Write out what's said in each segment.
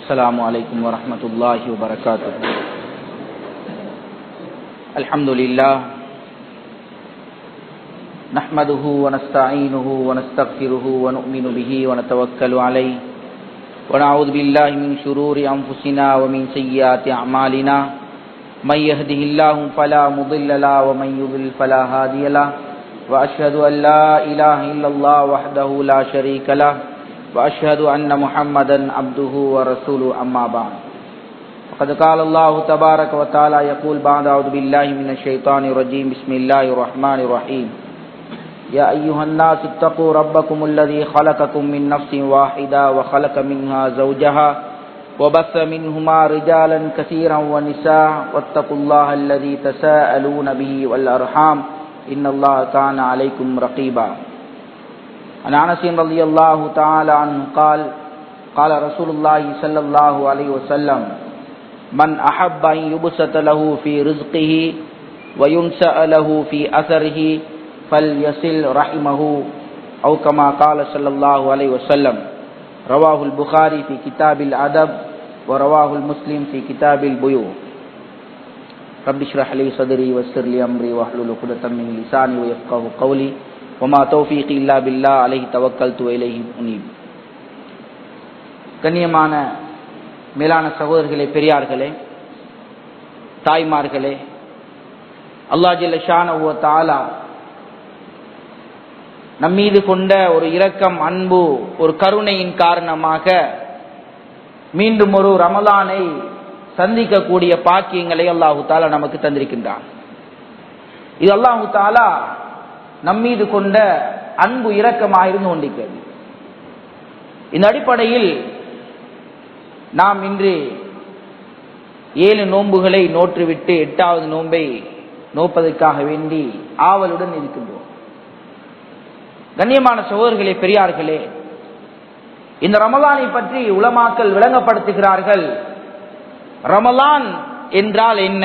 السلام عليكم ورحمة الله وبركاته الحمد لله نحمده ونستعينه ونستغفره ونؤمن به ونتوكل عليه ونعوذ بالله من شرور أنفسنا ومن سيئات أعمالنا من يهده الله فلا مضل له ومن يضلل فلا هادي له وأشهد أن لا إله إلا الله وحده لا شريك له وأشهد أن محمدا عبده ورسوله أما بعد فقد قال الله تبارك وتعالى يقول بعد أعوذ بالله من الشيطان الرجيم بسم الله الرحمن الرحيم يا أيها الناس اتقوا ربكم الذي خلقكم من نفس واحدة وخلق منها زوجها وبث منهما رجالا كثيرا ونساء واتقوا الله الذي تساءلون به والأرحام إن الله كان عليكم رقيبا عن انس رضي الله تعالى عنه قال قال رسول الله صلى الله عليه وسلم من احب ان يبسط له في رزقه وينسأ له في اثره فليصل رحمه او كما قال صلى الله عليه وسلم رواه البخاري في كتاب الادب ورواه المسلم في كتاب البيوع رب اشرح لي صدري ويسر لي امري واحلل عقدة من لساني ويفقهوا قولي وما توفيقي إلا بالله عليه توكلت وإليه أنيب கண்ணியமான மேலான சகோதரர்களே பெரியார்களே தாய்மார்களே அல்லா ஜில்ல ஷான தாலா நம்மீது கொண்ட ஒரு இரக்கம் அன்பு ஒரு கருணையின் காரணமாக மீண்டும் ஒரு ரமலானை சந்திக்கக்கூடிய பாக்கியங்களை அல்லாஹு தாலா நமக்கு தந்திருக்கின்றான் இது அல்லாஹு தாலா நம்மீது கொண்ட அன்பு இரக்கமாக இருந்து கொண்டிருக்கிறது இந்த அடிப்படையில் நாம் இன்று ஏழு நோன்புகளை நோற்றுவிட்டு எட்டாவது நோன்பை நோப்பதற்காக வேண்டி ஆவலுடன் இருக்கின்றோம் கண்ணியமான சகோதரர்களே பெரியார்களே இந்த ரமலானை பற்றி உலமாக்கல் விளங்கப்படுத்துகிறார்கள் ரமலான் என்றால் என்ன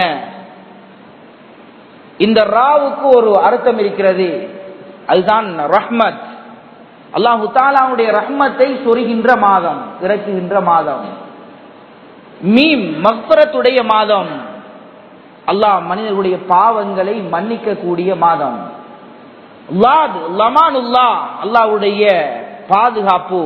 இந்த ராவுக்கு ஒரு அர்த்தம் இருக்கிறது அதுதான் ரஹ்மத் அல்லாஹு தாலாவுடைய ரஹ்மத்தை சொருகின்ற மாதம் இறக்குகின்ற மாதம் மீம் மக்பரத்துடைய மாதம் அல்லாஹ் மனிதர்களுடைய பாவங்களை மன்னிக்க கூடிய மாதம் அல்லாவுடைய பாதுகாப்பு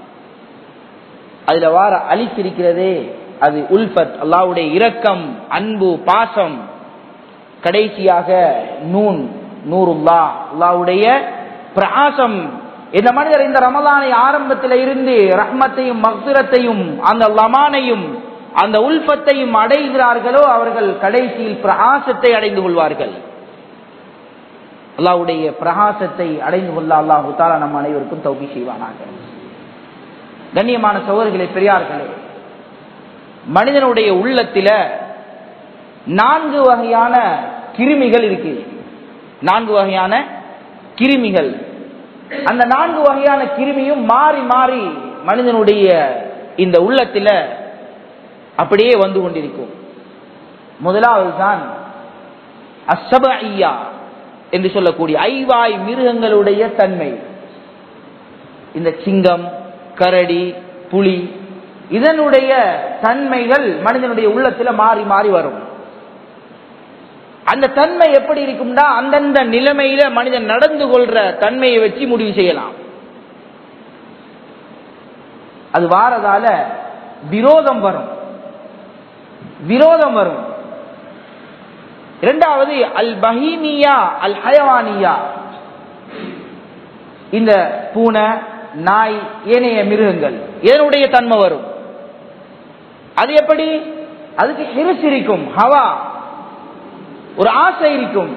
அதுல வார அழித்திருக்கிறதே அது உல்பத் அல்லாவுடைய இரக்கம் அன்பு பாசம் கடைசியாக நூன் நூறுல்லா அல்லாவுடைய பிரகாசம் இந்த மனிதர் இந்த ரமலானை ஆரம்பத்தில் இருந்து ரஹ்மத்தையும் மக்சிரத்தையும் அந்த லமானையும் அந்த உல்பத்தையும் அடைகிறார்களோ அவர்கள் கடைசியில் பிரகாசத்தை அடைந்து கொள்வார்கள் அல்லாவுடைய பிரகாசத்தை அடைந்து கொள்ள அல்லாஹு தாலா நம் அனைவருக்கும் தௌபி செய்வானாக கண்ணியமான சோதர்களே பெரியார்களே மனிதனுடைய உள்ளத்தில நான்கு வகையான கிருமிகள் இருக்கு நான்கு வகையான கிருமிகள் அந்த நான்கு வகையான கிருமியும் மாறி மாறி மனிதனுடைய இந்த உள்ளத்தில் அப்படியே வந்து கொண்டிருக்கும் முதலாவது தான் அசப ஐயா என்று சொல்லக்கூடிய ஐவாய் மிருகங்களுடைய தன்மை இந்த சிங்கம் கரடி புலி இதனுடைய தன்மைகள் மனிதனுடைய உள்ளத்தில் மாறி மாறி வரும் அந்த தன்மை எப்படி இருக்கும்னா அந்தந்த நிலைமையில மனிதன் நடந்து கொள்ற தன்மையை வச்சு முடிவு செய்யலாம் அது வாரதால விரோதம் வரும் விரோதம் வரும் இரண்டாவது அல் பஹீமியா அல் ஹயவானியா இந்த பூனை நாய் ஏனைய மிருகங்கள் இதனுடைய தன்மை வரும் அது எப்படி அதுக்கு ஹிரிஸ் இருக்கும் ஹவா ஒரு ஆசை இருக்கும்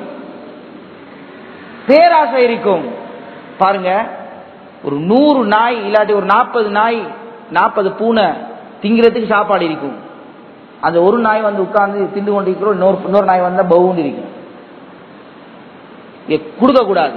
பேராசை இருக்கும் பாருங்க ஒரு நூறு நாய் இல்லாட்டி ஒரு நாற்பது நாய் நாற்பது பூனை திங்கிறதுக்கு சாப்பாடு இருக்கும் அந்த ஒரு நாய் வந்து உட்கார்ந்து திண்டு கொண்டிருக்கிறோம் இன்னொரு இன்னொரு நாய் வந்தா பவுண்டு இருக்கும் கொடுக்க கூடாது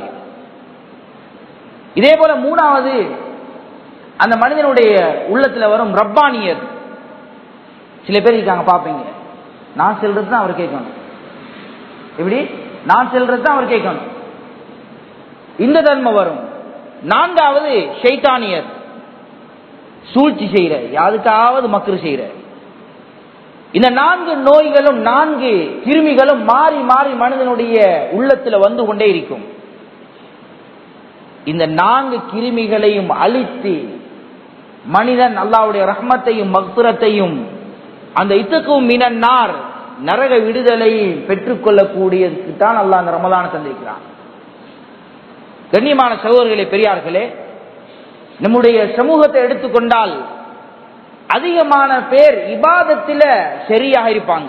இதே போல மூணாவது அந்த மனிதனுடைய உள்ளத்துல வரும் ரப்பானியர் சில பேர் இருக்காங்க பாப்பீங்க நான் செல்றது தான் அவர் கேட்கணும் எப்படி நான் செல்றது தான் அவர் கேட்கணும் இந்த தன்மை வரும் நான்காவது ஷைத்தானியர் சூழ்ச்சி செய்யற யாருக்காவது மக்கள் செய்யற இந்த நான்கு நோய்களும் நான்கு கிருமிகளும் மாறி மாறி மனிதனுடைய உள்ளத்துல வந்து கொண்டே இருக்கும் இந்த நான்கு கிருமிகளையும் அழித்து மனிதன் அல்லாவுடைய ரஹ்மத்தையும் மக்புரத்தையும் அந்த இத்துக்கும் மினன்னார் நரக விடுதலையை பெற்றுக்கொள்ளக்கூடியதுக்கு தான் அல்லாஹ் அந்த ரமலான தந்திருக்கிறான் கண்ணியமான சகோதரர்களே பெரியார்களே நம்முடைய சமூகத்தை எடுத்துக்கொண்டால் அதிகமான பேர் இபாதத்தில சரியாக இருப்பாங்க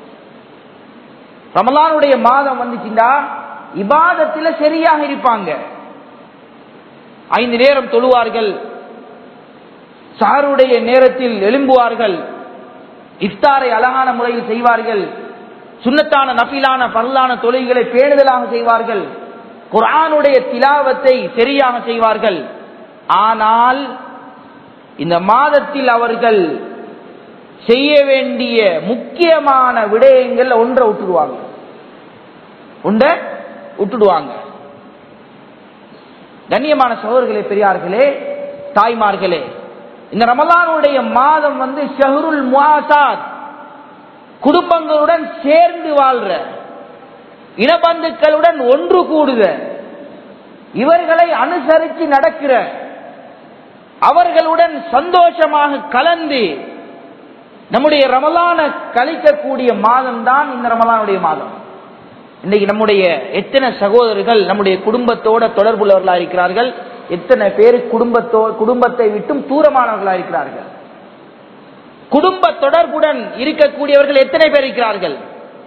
ரமலானுடைய மாதம் வந்துச்சுண்டா இபாதத்தில சரியாக இருப்பாங்க ஐந்து நேரம் தொழுவார்கள் சாருடைய நேரத்தில் எழும்புவார்கள் இஃப்தாரை அழகான முறையில் செய்வார்கள் சுண்ணத்தான நபிலான பரலான தொழில்களை பேணுதலாக செய்வார்கள் குரானுடைய திலாவத்தை சரியாக செய்வார்கள் ஆனால் இந்த மாதத்தில் அவர்கள் செய்ய வேண்டிய முக்கியமான விடயங்கள் ஒன்றை விட்டுடுவாங்க ஒன்றை விட்டுடுவாங்க கண்ணியமான சகோதரர்களே பெரியார்களே தாய்மார்களே இந்த ரமலானுடைய மாதம் வந்து ஷஹருல் முவாசாத் குடும்பங்களுடன் சேர்ந்து வாழ்ற இனபந்துக்களுடன் ஒன்று கூடுத இவர்களை அனுசரித்து நடக்கிற அவர்களுடன் சந்தோஷமாக கலந்து நம்முடைய ரமலான கழிக்கக்கூடிய மாதம் தான் இந்த ரமலானுடைய மாதம் இன்னைக்கு நம்முடைய எத்தனை சகோதரர்கள் நம்முடைய குடும்பத்தோட தொடர்புள்ளவர்களா இருக்கிறார்கள் எத்தனை பேர் குடும்பத்தோ குடும்பத்தை விட்டும் தூரமானவர்களா இருக்கிறார்கள் குடும்ப தொடர்புடன் இருக்கக்கூடியவர்கள் எத்தனை பேர் இருக்கிறார்கள்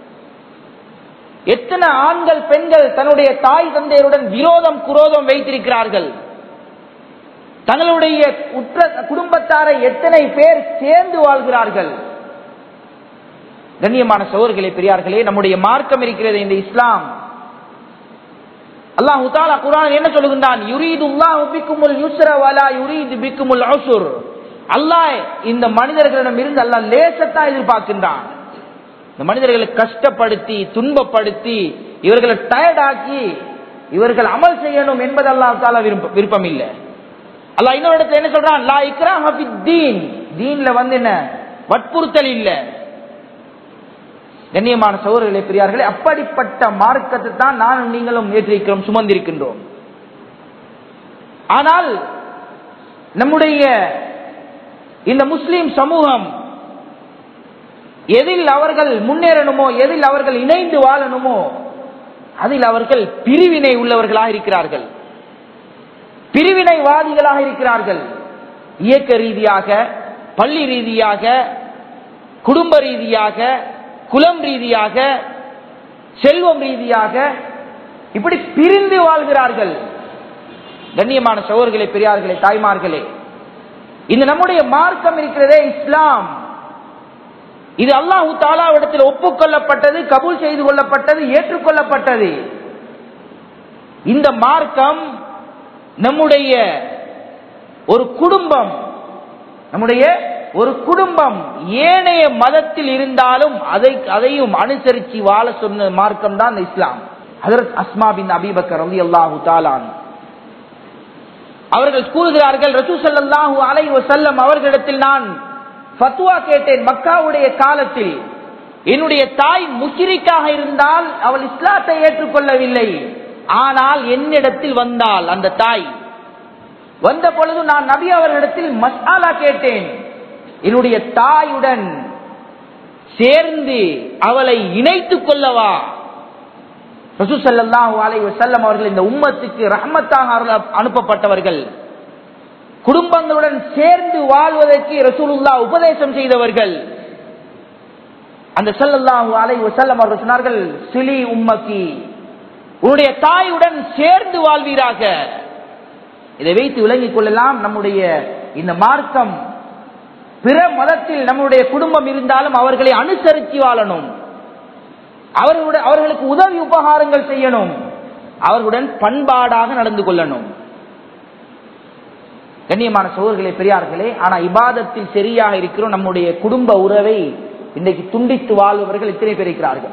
எத்தனை ஆண்கள் பெண்கள் தன்னுடைய தாய் தந்தையருடன் விரோதம் குரோதம் வைத்திருக்கிறார்கள் தங்களுடைய உற்ற குடும்பத்தாரை எத்தனை பேர் சேர்ந்து வாழ்கிறார்கள் கண்ணியமான சோர்களே பெரியார்களே நம்முடைய மார்க்கம் இருக்கிறது இந்த இஸ்லாம் அல்லாஹ் தாலா குரான் என்ன சொல்லுகின்றான் யுரீது அல்லாஹ் பிக்குமுல் யுஸ்ர வலா யுரீது பிக்குமுல் அசுர் அல்லாஹ் இந்த மனிதர்களிடம் இருந்து அல்லாஹ் லேசத்தான் எதிர்பார்க்கின்றான் இந்த மனிதர்களை கஷ்டப்படுத்தி துன்பப்படுத்தி இவர்களை டயர்டாக்கி இவர்கள் அமல் செய்யணும் என்பது அல்லாஹ் தாலா விருப்பம் விருப்பம் இல்லை அல்லாஹ் இன்னொரு இடத்துல என்ன சொல்றான் லா இக்ராஹ தீன் தீன்ல வந்து என்ன வற்புறுத்தல் இல்ல கண்ணியமான சகோதரர்களே பெரியார்களே அப்படிப்பட்ட மார்க்கத்தை தான் நானும் நீங்களும் ஏற்றிருக்கிறோம் சுமந்திருக்கின்றோம் ஆனால் நம்முடைய இந்த முஸ்லிம் சமூகம் எதில் அவர்கள் முன்னேறணுமோ எதில் அவர்கள் இணைந்து வாழணுமோ அதில் அவர்கள் பிரிவினை உள்ளவர்களாக இருக்கிறார்கள் பிரிவினைவாதிகளாக இருக்கிறார்கள் இயக்க ரீதியாக பள்ளி ரீதியாக குடும்ப ரீதியாக குலம் ரீதியாக செல்வம் ரீதியாக இப்படி பிரிந்து வாழ்கிறார்கள் கண்ணியமான சோர்களே பெரியார்களே தாய்மார்களே இந்த நம்முடைய மார்க்கம் இருக்கிறதே இஸ்லாம் இது அல்லாஹு தாலாவிடத்தில் ஒப்புக்கொள்ளப்பட்டது கபூல் செய்து கொள்ளப்பட்டது ஏற்றுக்கொள்ளப்பட்டது இந்த மார்க்கம் நம்முடைய ஒரு குடும்பம் நம்முடைய ஒரு குடும்பம் ஏனைய மதத்தில் இருந்தாலும் அதை அதையும் அனுசரித்து வாழ சொன்ன மார்க்கம் தான் இஸ்லாம் ஹதரத் அஸ்மா பின் அபிபக்கர் ரவி அல்லாஹு தாலான் அவர்கள் கூறுகிறார்கள் ரசூ சல்லாஹூ அலை வசல்லம் அவர்களிடத்தில் நான் ஃபத்வா கேட்டேன் மக்காவுடைய காலத்தில் என்னுடைய தாய் முஷிரிக்காக இருந்தால் அவள் இஸ்லாத்தை ஏற்றுக்கொள்ளவில்லை ஆனால் என்னிடத்தில் வந்தால் அந்த தாய் வந்த பொழுது நான் நபி அவர்களிடத்தில் மசாலா கேட்டேன் என்னுடைய தாயுடன் சேர்ந்து அவளை இணைத்துக் கொள்ளவா ரசூசல்லாஹு அலை வசல்லம் அவர்கள் இந்த உம்மத்துக்கு ரஹமத்தாக அனுப்பப்பட்டவர்கள் குடும்பங்களுடன் சேர்ந்து வாழ்வதற்கு ரசூலுல்லா உபதேசம் செய்தவர்கள் அந்த சல்லல்லாஹு அலை வசல்லம் அவர்கள் சொன்னார்கள் சிலி உம்மக்கி உன்னுடைய தாயுடன் சேர்ந்து வாழ்வீராக இதை வைத்து விளங்கிக் கொள்ளலாம் நம்முடைய இந்த மார்க்கம் பிற மதத்தில் நம்முடைய குடும்பம் இருந்தாலும் அவர்களை அனுசரித்து வாழணும் அவர்களுடைய அவர்களுக்கு உதவி உபகாரங்கள் செய்யணும் அவர்களுடன் பண்பாடாக நடந்து கொள்ளணும் கண்ணியமான சோழர்களே பெரியார்களே ஆனா இபாதத்தில் சரியாக இருக்கிறோம் நம்முடைய குடும்ப உறவை இன்றைக்கு துண்டித்து வாழ்பவர்கள் இத்தனை பேர் இருக்கிறார்கள்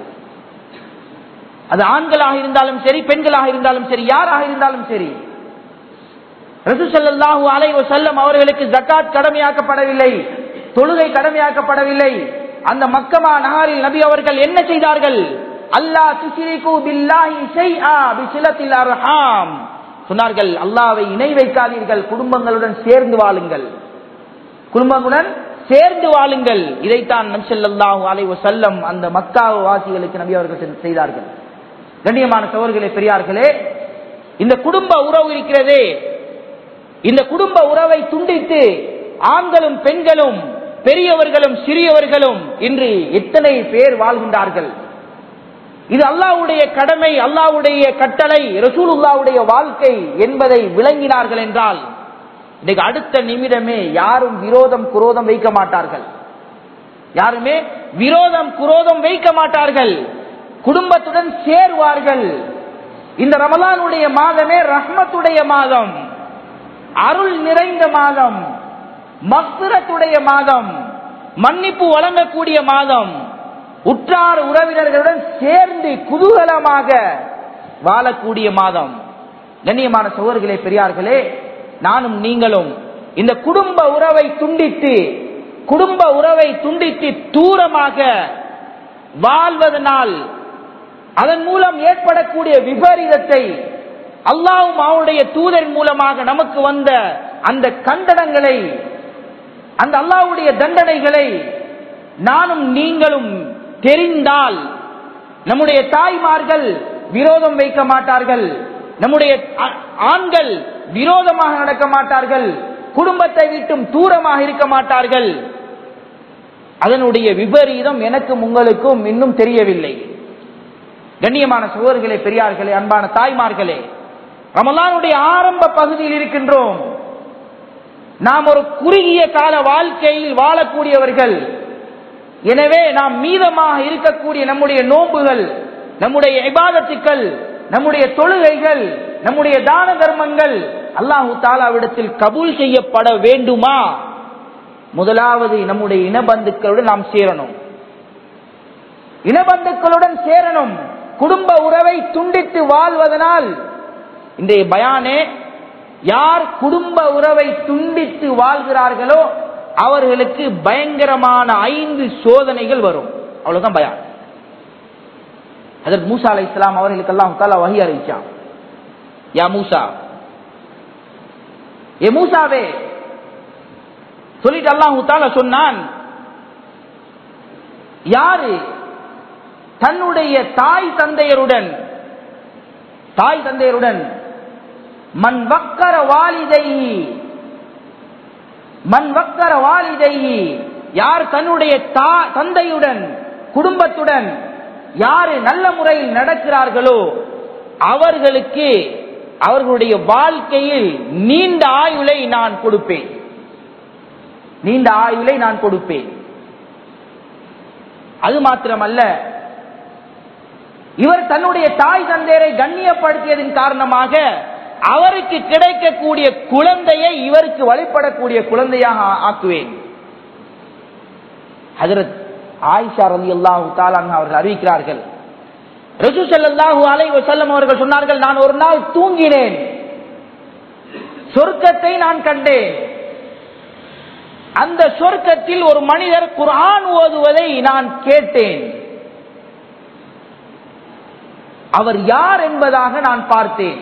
அது ஆண்களாக இருந்தாலும் சரி பெண்களாக இருந்தாலும் சரி யாராக இருந்தாலும் சரி ரசூசல்லாஹு அலைஹி வஸல்லம் அவர்களுக்கு ஜக்காத் கடமையாக்கப்படவில்லை தொழுகை கடமையாக்கப்படவில்லை அந்த மக்கமா நகரில் நபி அவர்கள் என்ன செய்தார்கள் அல்லாஹ் துஷ்ரிகு பில்லாஹி ஷைஆ பிசிலத்தில் அர்ஹாம் சொன்னார்கள் அல்லாஹ்வை இணை வைக்காதீர்கள் குடும்பங்களுடன் சேர்ந்து வாழுங்கள் குடும்பங்களுடன் சேர்ந்து வாழுங்கள் இதைத்தான் நம்சல்லாஹு அலைஹி வஸல்லம் அந்த மக்கா வாசிகளுக்கு நபி அவர்கள் செய்தார்கள் கண்ணியமான சோர்களே பெரியார்களே இந்த குடும்ப உறவு இருக்கிறதே இந்த குடும்ப உறவை துண்டித்து ஆண்களும் பெண்களும் பெரியவர்களும் சிறியவர்களும் இன்று எத்தனை பேர் வாழ்கின்றார்கள் இது அல்லாவுடைய கடமை அல்லாவுடைய கட்டளை ரசூலுல்லாவுடைய வாழ்க்கை என்பதை விளங்கினார்கள் என்றால் இன்னைக்கு அடுத்த நிமிடமே யாரும் விரோதம் குரோதம் வைக்க மாட்டார்கள் யாருமே விரோதம் குரோதம் வைக்க மாட்டார்கள் குடும்பத்துடன் சேர்வார்கள் இந்த ரமலானுடைய மாதமே ரஹ்மத்துடைய மாதம் அருள் நிறைந்த மாதம் மக்சுரத்துடைய மாதம் மன்னிப்பு வழங்கக்கூடிய மாதம் உற்றார் உறவினர்களுடன் சேர்ந்து குதூகலமாக வாழக்கூடிய மாதம் கண்ணியமான சோழர்களே பெரியார்களே நானும் நீங்களும் இந்த குடும்ப உறவை துண்டித்து குடும்ப உறவை துண்டித்து தூரமாக வாழ்வதனால் அதன் மூலம் ஏற்படக்கூடிய விபரீதத்தை அல்லாவும் அவனுடைய தூதர் மூலமாக நமக்கு வந்த அந்த கண்டனங்களை அந்த அல்லாவுடைய தண்டனைகளை நானும் நீங்களும் தெரிந்தால் நம்முடைய தாய்மார்கள் விரோதம் வைக்க மாட்டார்கள் நம்முடைய ஆண்கள் விரோதமாக நடக்க மாட்டார்கள் குடும்பத்தை விட்டும் தூரமாக இருக்க மாட்டார்கள் அதனுடைய விபரீதம் எனக்கும் உங்களுக்கும் இன்னும் தெரியவில்லை கண்ணியமான சகோதரர்களே பெரியார்களே அன்பான தாய்மார்களே ரமலானுடைய ஆரம்ப பகுதியில் இருக்கின்றோம் நாம் ஒரு குறுகிய கால வாழ்க்கையில் வாழக்கூடியவர்கள் எனவே நாம் மீதமாக இருக்கக்கூடிய நம்முடைய நோன்புகள் நம்முடைய இபாதத்துக்கள் நம்முடைய தொழுகைகள் நம்முடைய தான தர்மங்கள் அல்லாஹு தாலாவிடத்தில் கபூல் செய்யப்பட வேண்டுமா முதலாவது நம்முடைய இனபந்துக்களுடன் நாம் சேரணும் இனபந்துக்களுடன் சேரணும் குடும்ப உறவை துண்டித்து வாழ்வதனால் இன்றைய பயானே யார் குடும்ப உறவை துண்டித்து வாழ்கிறார்களோ அவர்களுக்கு பயங்கரமான ஐந்து சோதனைகள் வரும் அவ்வளவுதான் பயான் அதற்கு மூசா அலை இஸ்லாம் அவர்களுக்கு எல்லாம் தாலா வகி அறிவிச்சான் யா மூசா ஏ மூசாவே சொல்லிட்டு அல்லாஹு தாலா சொன்னான் யாரு தன்னுடைய தாய் தந்தையருடன் தாய் தந்தையருடன் மண் வக்கர வாலிதை மண் வக்கர வாலிதை யார் தன்னுடைய தந்தையுடன் குடும்பத்துடன் யாரு நல்ல முறையில் நடக்கிறார்களோ அவர்களுக்கு அவர்களுடைய வாழ்க்கையில் நீண்ட ஆயுளை நான் கொடுப்பேன் நீண்ட ஆயுளை நான் கொடுப்பேன் அது மாத்திரமல்ல இவர் தன்னுடைய தாய் தந்தையரை கண்ணியப்படுத்தியதன் காரணமாக அவருக்கு கிடைக்கக்கூடிய குழந்தையை இவருக்கு வழிபடக்கூடிய குழந்தையாக ஆக்குவேன் ஹதரத் ஆயிஷா ரலி அல்லாஹு தாலான் அவர்கள் அறிவிக்கிறார்கள் ரசூ ஸல்லல்லாஹு அலைஹி வஸல்லம் அவர்கள் சொன்னார்கள் நான் ஒரு நாள் தூங்கினேன் சொர்க்கத்தை நான் கண்டேன் அந்த சொர்க்கத்தில் ஒரு மனிதர் குர்ஆன் ஓதுவதை நான் கேட்டேன் அவர் யார் என்பதாக நான் பார்த்தேன்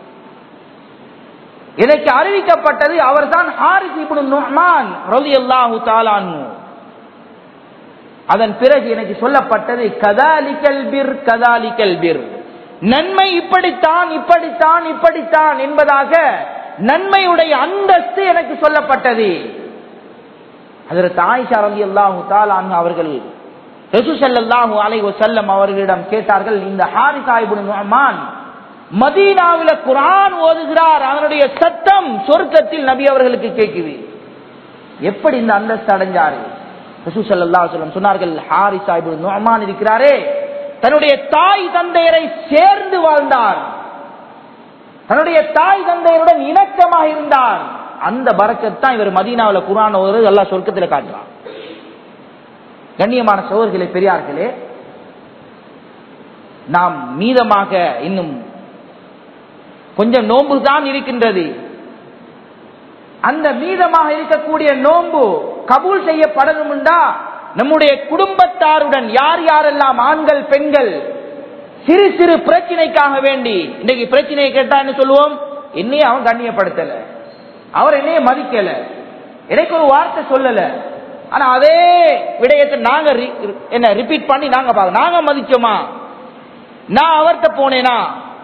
எனக்கு அறிவிக்கப்பட்டது அவர்தான் ஹாரிஸ் இப்னு நுஹ்மான் ரலியல்லாஹு தஆலானு அதன் பிறகு எனக்கு சொல்லப்பட்டது கதாலிக்கல் பிர் கதாலிக்கல் பிர் நன்மை இப்படித்தான் இப்படித்தான் இப்படித்தான் என்பதாக நன்மையுடைய அந்தஸ்து எனக்கு சொல்லப்பட்டது அதற்கு ஆயிஷா ரலி அல்லாஹு தாலான் அவர்கள் ரசூசல்லாஹு அலைஹி வஸல்லம் அவர்களிடம் கேட்டார்கள் இந்த ஹாரிசா இப்னு நுஹ்மான் மதீனாவில குர்ஆன் ஓதுகிறார் அதனுடைய சத்தம் சொர்க்கத்தில் நபி அவர்களுக்கு கேட்குது எப்படி இந்த அந்தஸ்து அடைஞ்சாரு ரசூல் ஸல்லல்லாஹு அலைஹி வஸல்லம் சொன்னார்கள் ஹாரிசா இப்னு நுஅமான் இருக்கிறாரே தன்னுடைய தாய் தந்தையரை சேர்ந்து வாழ்ந்தார் தன்னுடைய தாய் தந்தையருடன் இணக்கமாக இருந்தார் அந்த பரக்கத் தான் இவர் மதீனாவுல குர்ஆன் ஓதுறது அல்லாஹ் சொர்க்கத்தில் காட்டுறான் கண்ணியமான சோழர்களே பெரியார்களே நாம் மீதமாக இன்னும் கொஞ்சம் நோன்பு தான் இருக்கின்றது அந்த மீதமாக இருக்கக்கூடிய நோன்பு கபூல் செய்யப்படணும்டா நம்முடைய குடும்பத்தாருடன் யார் யாரெல்லாம் ஆண்கள் பெண்கள் சிறு சிறு பிரச்சனைக்காக வேண்டி இன்னைக்கு பிரச்சனையை கேட்டா என்ன சொல்லுவோம் என்னைய அவன் கண்ணியப்படுத்தல அவர் என்னைய மதிக்கல எனக்கு ஒரு வார்த்தை சொல்லல ஆனா அதே விடயத்தை நாங்க ரி- என்ன ரிப்பீட் பண்ணி நாங்க பார்க்க நாங்க மதிச்சோமா நான் அவர்கிட்ட போனேனா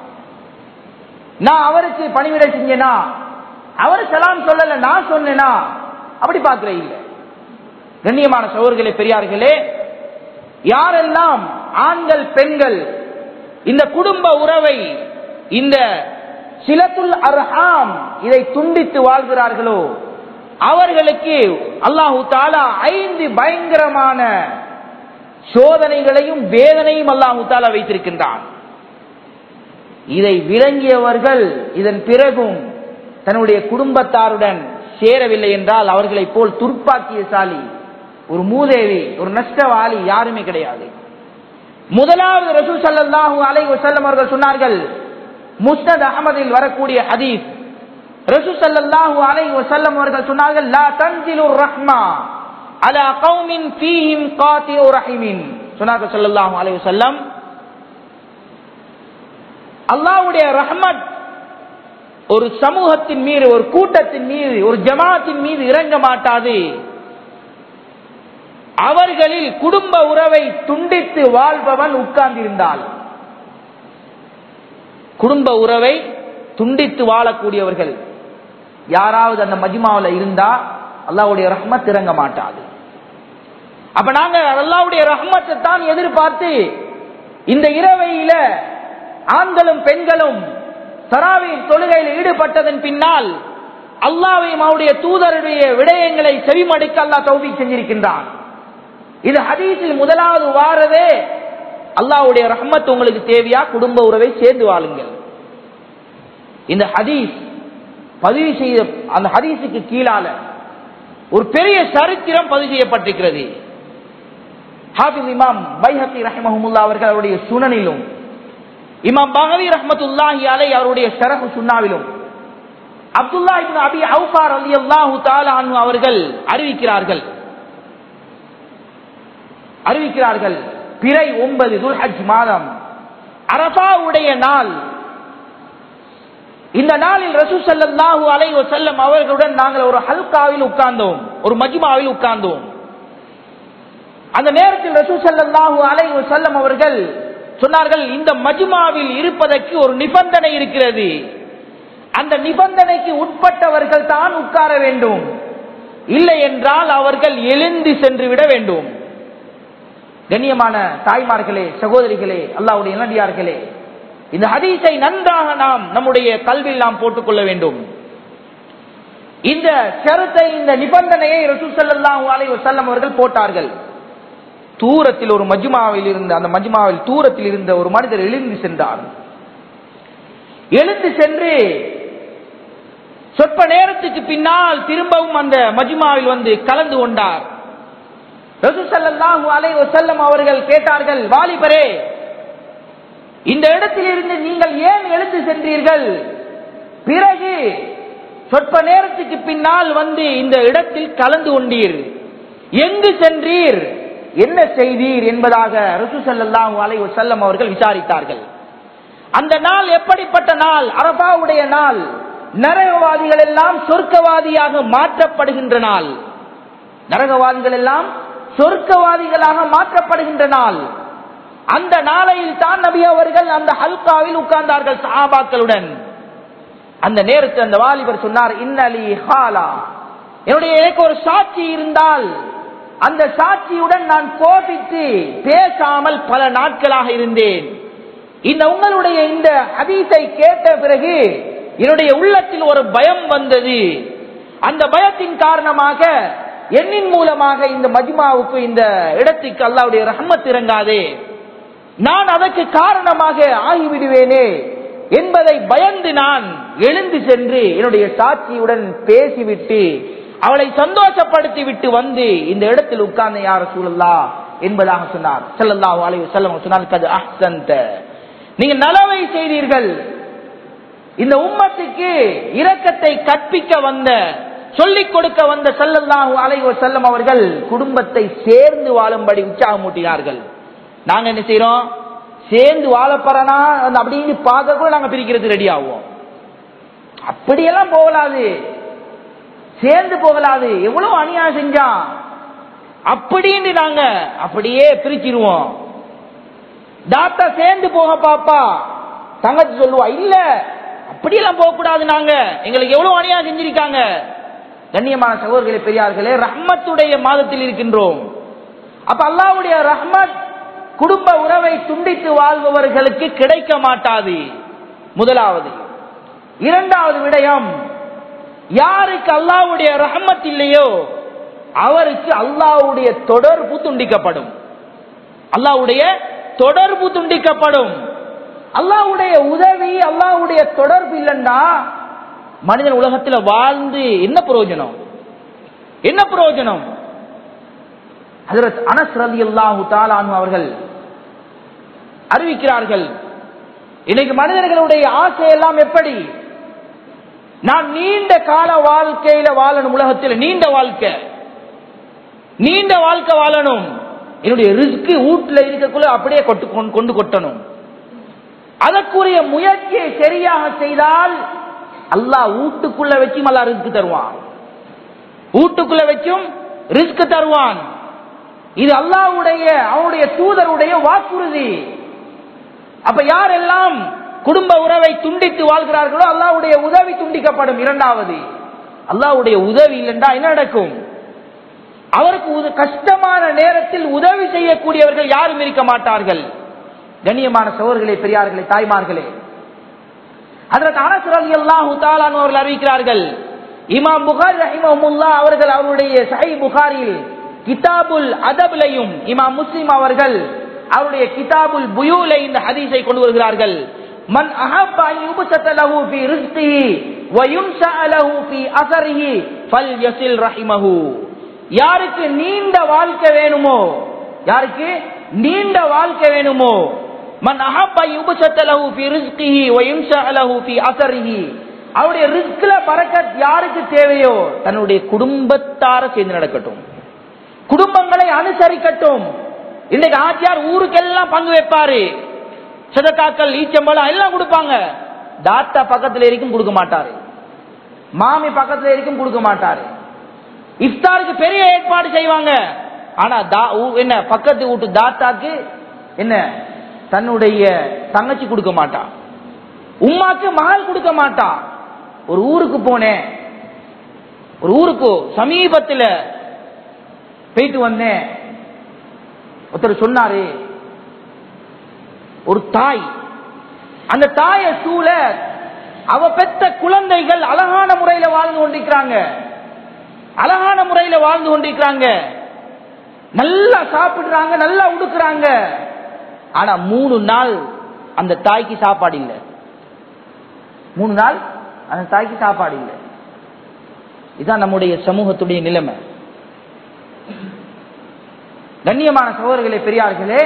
நான் அவருக்கு பணிவிடை செஞ்சேனா அவர் சலாம் சொல்லல நான் சொன்னேனா அப்படி பார்க்கிற இல்ல கண்ணியமான சோர்களே பெரியார்களே யாரெல்லாம் ஆண்கள் பெண்கள் இந்த குடும்ப உறவை இந்த சிலத்துல் அர்ஹாம் இதை துண்டித்து வாழ்கிறார்களோ அவர்களுக்கு அல்லாஹு தாலா ஐந்து பயங்கரமான சோதனைகளையும் வேதனையும் அல்லாஹு தாலா வைத்திருக்கின்றான் இதை விளங்கியவர்கள் இதன் பிறகும் தன்னுடைய குடும்பத்தாருடன் சேரவில்லை என்றால் அவர்களை போல் துர்ப்பாக்கியசாலி ஒரு மூதேவி ஒரு நஷ்டவாளி யாருமே கிடையாது முதலாவது ரசூல் ஸல்லல்லாஹு அலைஹி வஸல்லம் அவர்கள் சொன்னார்கள் முஸ்னத் அஹமதில் வரக்கூடிய ஹதீஸ் ரசூல் ஸல்லல்லாஹு அலைஹி வஸல்லம் அவர்கள் சொன்னார்கள் லா தன்சிலு ரஹ்மா அலா கௌமின் ஃபீஹிம் காத்திஉ ரஹிமின் சொன்னார்கள் ஸல்லல்லாஹு அலைஹி வஸல்லம் அல்லாஹ்வுடைய ரஹ்மத் ஒரு சமூகத்தின் மீது ஒரு கூட்டத்தின் மீது ஒரு ஜமாத்தின் மீது இறங்க மாட்டாது அவர்களில் குடும்ப உறவை துண்டித்து வாழ்பவன் உட்கார்ந்திருந்தால் குடும்ப உறவை துண்டித்து வாழக்கூடியவர்கள் யாராவது அந்த மஜ்மாவில் இருந்தா அல்லாவுடைய ரஹ்மத் இறங்க மாட்டாது அப்ப நாங்க அல்லாவுடைய ரஹ்மத்தை தான் எதிர்பார்த்து இந்த இரவையில ஆண்களும் பெண்களும் தராவின் தொழுகையில் ஈடுபட்டதன் பின்னால் அல்லாவையும் அவருடைய தூதருடைய விடயங்களை செவிமடுக்க அல்லாஹ் தௌபி செஞ்சிருக்கின்றான் இது ஹதீஸில் முதலாவது வாரதே அல்லாஹ்வுடைய ரஹ்மத் உங்களுக்கு தேவையா குடும்ப உறவை சேர்ந்து வாழுங்கள் இந்த ஹதீஸ் பதிவு செய்த அந்த ஹதீஸுக்கு கீழால ஒரு பெரிய சரித்திரம் பதிவு செய்யப்பட்டிருக்கிறது ஹாஃபிஸ் இமாம் பைஹத்தி ரஹிமஹமுல்லா அவர்கள் அவருடைய சுனனிலும் இமாம் பகவி ரஹ்மத்துல்லாஹி அலை அவருடைய ஷரஹு சுன்னாவிலும் அப்துல்லா இப்னு அபி அவுஃபார் ரலியல்லாஹு தஆலா அன்ஹு அவர்கள் அறிவிக்கிறார்கள் அறிவிக்கிறார்கள் பிறை ஒன்பது துல்ஹஜ் மாதம் அரபாவுடைய நாள் இந்த நாளில் ரசூ ஸல்லல்லாஹு அலைஹி வஸல்லம் அவர்களுடன் நாங்கள் ஒரு ஹல்காவில் உட்கார்ந்தோம் ஒரு மஜ்மாவில் உட்கார்ந்தோம் அந்த நேரத்தில் ரசூ ஸல்லல்லாஹு அலைஹி வஸல்லம் அவர்கள் சொன்னார்கள் இந்த மஜ்மாவில் இருப்பதற்கு ஒரு நிபந்தனை இருக்கிறது அந்த நிபந்தனைக்கு உட்பட்டவர்கள் தான் உட்கார வேண்டும் இல்லை என்றால் அவர்கள் எழுந்து சென்று விட வேண்டும் கண்ணியமான தாய்மார்களே சகோதரிகளே அல்லாவுடைய நல்லடியார்களே இந்த ஹதீஸை நன்றாக நாம் நம்முடைய கல்வியில் நாம் போட்டுக்கொள்ள வேண்டும் இந்த ஷரத்தை இந்த நிபந்தனையை ரசூல் ஸல்லல்லாஹு அலைஹி வஸல்லம் அவர்கள் போட்டார்கள் தூரத்தில் ஒரு மஜ்மாவில் இருந்த அந்த மஜ்மாவில் தூரத்தில் இருந்த ஒரு மனிதர் எழுந்து சென்றார் எழுந்து சென்று சொற்ப நேரத்துக்கு பின்னால் திரும்பவும் அந்த மஜ்மாவில் வந்து கலந்து கொண்டார் ரசூசல்லாஹு அலை வசல்லம் அவர்கள் கேட்டார்கள் வாலிபரே இந்த இடத்திலிருந்து நீங்கள் ஏன் எழுந்து சென்றீர்கள் பிறகு சொற்ப நேரத்துக்கு பின்னால் வந்து இந்த இடத்தில் கலந்து கொண்டீர் எங்கு சென்றீர் என்ன செய்தீர் என்பதாக ரசூசல்லாஹு அலை வசல்லம் அவர்கள் விசாரித்தார்கள் அந்த நாள் எப்படிப்பட்ட நாள் அரபாவுடைய நாள் நரகவாதிகள் எல்லாம் சொர்க்கவாதியாக மாற்றப்படுகின்ற நாள் நரகவாதிகள் எல்லாம் சொர்க்கவாதிகளாக மாற்றப்படுகின்ற நாள் அந்த நாளையில் தான் நபி அவர்கள் அந்த ஹல்காவில் உட்கார்ந்தார்கள் சஹாபாக்களுடன் அந்த நேரத்தில் அந்த வாலிபர் சொன்னார் இன்னலி ஹாலா என்னுடைய எனக்கு ஒரு சாட்சி இருந்தால் அந்த சாட்சியுடன் நான் கோபித்து பேசாமல் பல நாட்களாக இருந்தேன் இந்த உங்களுடைய இந்த ஹதீஸை கேட்ட பிறகு என்னுடைய உள்ளத்தில் ஒரு பயம் வந்தது அந்த பயத்தின் காரணமாக என்னின் மூலமாக இந்த மஜ்மாவுக்கு இந்த இடத்துக்கு அல்லாவுடைய ரஹமத் இறங்காதே நான் அதற்கு காரணமாக ஆகிவிடுவேனே என்பதை பயந்து நான் எழுந்து சென்று என்னுடைய சாட்சியுடன் பேசிவிட்டு அவளை சந்தோஷப்படுத்தி விட்டு வந்து இந்த இடத்தில் உட்கார்ந்த யார சூழல்லா என்பதாக சொன்னார் செல்லல்லா அலைவு செல்லம் சொன்னார் அஹ்சந்த நீங்க நலவை செய்தீர்கள் இந்த உம்மத்துக்கு இரக்கத்தை கற்பிக்க வந்த சொல்லிக் கொடுக்க வந்த செல்லல்லாஹு அலைவ செல்லம் அவர்கள் குடும்பத்தை சேர்ந்து வாழும்படி உற்சாகமூட்டினார்கள் நாங்க என்ன செய்யறோம் சேர்ந்து வாழப்பறனா அப்படின்னு பார்க்க கூட நாங்க பிரிக்கிறது ரெடி ஆகுவோம் அப்படியெல்லாம் போகலாது சேர்ந்து போகலாது எவ்வளவு அநியாயம் செஞ்சான் அப்படின்னு நாங்க அப்படியே பிரிச்சிருவோம் தாத்தா சேர்ந்து போக பாப்பா தங்கச்சி சொல்லுவா இல்ல அப்படியெல்லாம் போக கூடாது நாங்க எங்களுக்கு எவ்வளவு அநியாயம் செஞ்சிருக்காங்க கண்ணியமான சகோதரர்களே பெரியார்களே ரஹ்மத்துடைய மாதத்தில் இருக்கின்றோம் அப்ப அல்லாவுடைய ரஹ்மத் குடும்ப உறவை துண்டித்து வாழ்பவர்களுக்கு கிடைக்க மாட்டாது முதலாவது இரண்டாவது விடயம் யாருக்கு அல்லாவுடைய ரஹமத் இல்லையோ அவருக்கு அல்லாவுடைய தொடர்பு துண்டிக்கப்படும் அல்லாவுடைய தொடர்பு துண்டிக்கப்படும் அல்லாவுடைய உதவி அல்லாவுடைய தொடர்பு இல்லைன்னா மனிதன் உலகத்தில் வாழ்ந்து என்ன பிரயோஜனம் என்ன பிரயோஜனம் ஹஜரத் அனஸ் ரலி அல்லாஹு தாலானு அவர்கள் அறிவிக்கிறார்கள் இன்னைக்கு மனிதர்களுடைய ஆசை எல்லாம் எப்படி நான் நீண்ட கால வாழ்க்கையில வாழணும் உலகத்தில் நீண்ட வாழ்க்கை நீண்ட வாழ்க்கை வாழணும் என்னுடைய ரிஸ்க் வீட்டுல இருக்கக்குள்ள அப்படியே கொட்டு கொண்டு கொட்டணும் அதற்குரிய முயற்சியை சரியாக செய்தால் அல்லாஹ் வீட்டுக்குள்ள வச்சும் அல்லா ரிஸ்க் தருவான் வீட்டுக்குள்ள வச்சும் ரிஸ்க் தருவான் இது அல்லாவுடைய அவனுடைய தூதருடைய வாக்குறுதி அப்ப யாரெல்லாம் குடும்ப உறவை துண்டித்து வாழ்கிறார்களோ அல்லாவுடைய உதவி துண்டிக்கப்படும் இரண்டாவது அல்லாவுடைய உதவி இல்லைண்டா என்ன நடக்கும் அவருக்கு கஷ்டமான நேரத்தில் உதவி செய்யக்கூடியவர்கள் யாரும் இருக்க மாட்டார்கள் கண்ணியமான சோர்களே பெரியார்களே தாய்மார்களே அதற்கு அனசர் அலி அல்லாஹு அவர்கள் அறிவிக்கிறார்கள் இமாம் புகாரி ரஹிமமுல்லா அவர்கள் அவருடைய சஹி புகாரில் கிதாபுல் அதபிலையும் இமாம் முஸ்லிம் அவர்கள் அவருடைய கிதாபுல் புயூலை இந்த ஹதீஸை கொண்டு வருகிறார்கள் மன் அஹப்ப அன் யுபசத லஹு ஃபீ ரிஸ்கிஹி வ யுன்ஷா லஹு ஃபீ அஸரிஹி ஃபல்யஸில் ரஹிமஹு யாருக்கு நீண்ட வாழ்க்கை வேணுமோ யாருக்கு நீண்ட வாழ்க்கை வேணுமோ மன் அஹப்ப அன் யுபசத லஹு ஃபீ ரிஸ்கிஹி வ யுன்ஷா லஹு ஃபீ அஸரிஹி அவருடைய ரிஸ்க்ல பறக்கத் யாருக்கு தேவையோ தன்னுடைய குடும்பத்தார சேர்ந்து நடக்கட்டும் குடும்பங்களை அனுசரிக்கட்டும் இன்னைக்கு ஆச்சியார் ஊருக்கெல்லாம் பங்கு வைப்பாரு சதக்காக்கள் ஈச்சம்பழம் எல்லாம் கொடுப்பாங்க தாத்தா பக்கத்துல இருக்கும் கொடுக்க மாட்டாரு மாமி பக்கத்துல இருக்கும் கொடுக்க மாட்டாரு இஃப்தாருக்கு பெரிய ஏற்பாடு செய்வாங்க ஆனா என்ன பக்கத்து வீட்டு தாத்தாக்கு என்ன தன்னுடைய தங்கச்சி கொடுக்க மாட்டா உமாக்கு மகள் கொடுக்க மாட்டா ஒரு ஊருக்கு போனேன் ஒரு ஊருக்கு சமீபத்தில் போயிட்டு வந்தேன் ஒருத்தர் சொன்னாரு ஒரு தாய் அந்த தாய சூழ அவ பெத்த குழந்தைகள் அழகான முறையில வாழ்ந்து கொண்டிருக்கிறாங்க அழகான முறையில வாழ்ந்து கொண்டிருக்கிறாங்க நல்லா சாப்பிடுறாங்க நல்லா உடுக்குறாங்க ஆனா மூணு நாள் அந்த தாய்க்கு சாப்பாடு இல்லை மூணு நாள் அந்த தாய்க்கு சாப்பாடு இல்லை இதுதான் நம்முடைய சமூகத்துடைய நிலைமை கண்ணியமான சகோதரர்களே பெரியார்களே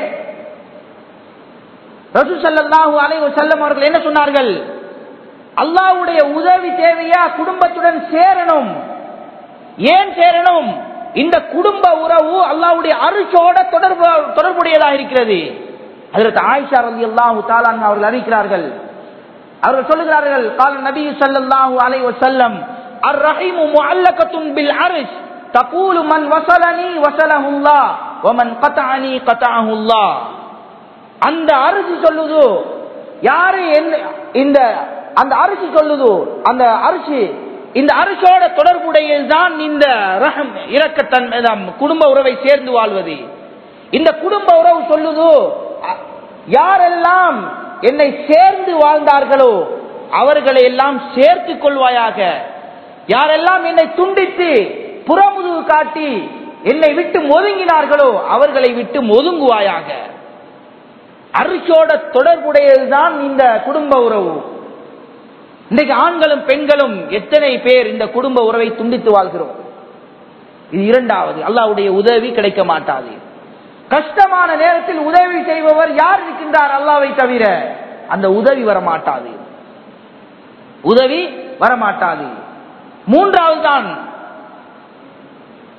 ரசூ சல்லாஹூ அலைவ செல்லம் அவர்கள் என்ன சொன்னார்கள் அல்லாவுடைய உதவி தேவையா குடும்பத்துடன் சேரணும் ஏன் சேரணும் இந்த குடும்ப உறவு அல்லாவுடைய அருச்சோட தொடர்பு தொடர்புடையதாக இருக்கிறது அதற்கு ஆயிஷா ரலி அல்லாஹு தாலான் அவர்கள் அறிவிக்கிறார்கள் அவர்கள் சொல்லுகிறார்கள் கால நபி சல்லாஹூ அலை வசல்லம் அர் ரஹீமு முஅல்லகத்துன் பில் அரிஷ் தகூலு மன் வசலனி வசலஹுல்லா வமன் கதஅனி கதஅஹுல்லா அந்த அரிசி சொல்லுது யாரு இந்த அந்த அரிசி சொல்லுது அந்த அரிசி இந்த அரிசியோட தொடர்புடையதுதான் இந்த ரகம் இரக்கத்தன்மை குடும்ப உறவை சேர்ந்து வாழ்வது இந்த குடும்ப உறவு சொல்லுது யாரெல்லாம் என்னை சேர்ந்து வாழ்ந்தார்களோ அவர்களை எல்லாம் சேர்த்துக் கொள்வாயாக யாரெல்லாம் என்னை துண்டித்து புறமுதுகு காட்டி என்னை விட்டு ஒதுங்கினார்களோ அவர்களை விட்டு ஒதுங்குவாயாக அரிசோட தொடர்புடையதுதான் இந்த குடும்ப உறவு இன்றைக்கு ஆண்களும் பெண்களும் எத்தனை பேர் இந்த குடும்ப உறவை துண்டித்து வாழ்கிறோம் இது இரண்டாவது அல்லாவுடைய உதவி கிடைக்க மாட்டாது கஷ்டமான நேரத்தில் உதவி செய்பவர் யார் இருக்கின்றார் அல்லாவை தவிர அந்த உதவி வரமாட்டாது உதவி வரமாட்டாது மூன்றாவது தான்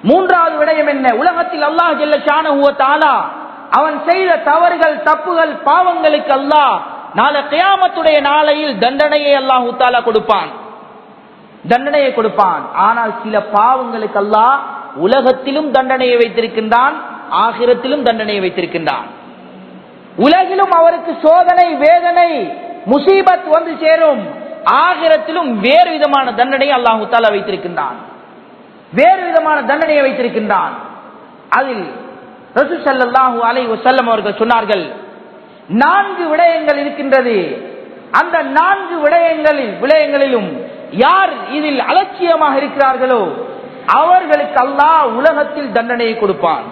மூன்றாவது விடயம் என்ன உலகத்தில் அல்லாஹ் ஜெல்ல ஷானஹுவ தாலா அவன் செய்த தவறுகள் தப்புகள் பாவங்களுக்கு அல்லாஹ் நாளை கியாமத்துடைய நாளையில் தண்டனையை அல்லாஹு தாலா கொடுப்பான் தண்டனையை கொடுப்பான் ஆனால் சில பாவங்களுக்கு அல்லாஹ் உலகத்திலும் தண்டனையை வைத்திருக்கின்றான் ஆகிரத்திலும் தண்டனையை வைத்திருக்கின்றான் உலகிலும் அவருக்கு சோதனை வேதனை முசீபத் வந்து சேரும் ஆகிரத்திலும் வேறு விதமான தண்டனை அல்லாஹு தாலா வைத்திருக்கின்றான் வேறு விதமான தண்டனையை வைத்திருக்கின்றான் அதில் ரசூ ஸல்லல்லாஹு அலைஹி வஸல்லம் அவர்கள் சொன்னார்கள் நான்கு விடயங்கள் இருக்கின்றது அந்த நான்கு விடயங்களில் விடயங்களிலும் யார் இதில் அலட்சியமாக இருக்கிறார்களோ அவர்களுக்கு அல்லாஹ் உலகத்தில் தண்டனையை கொடுப்பான்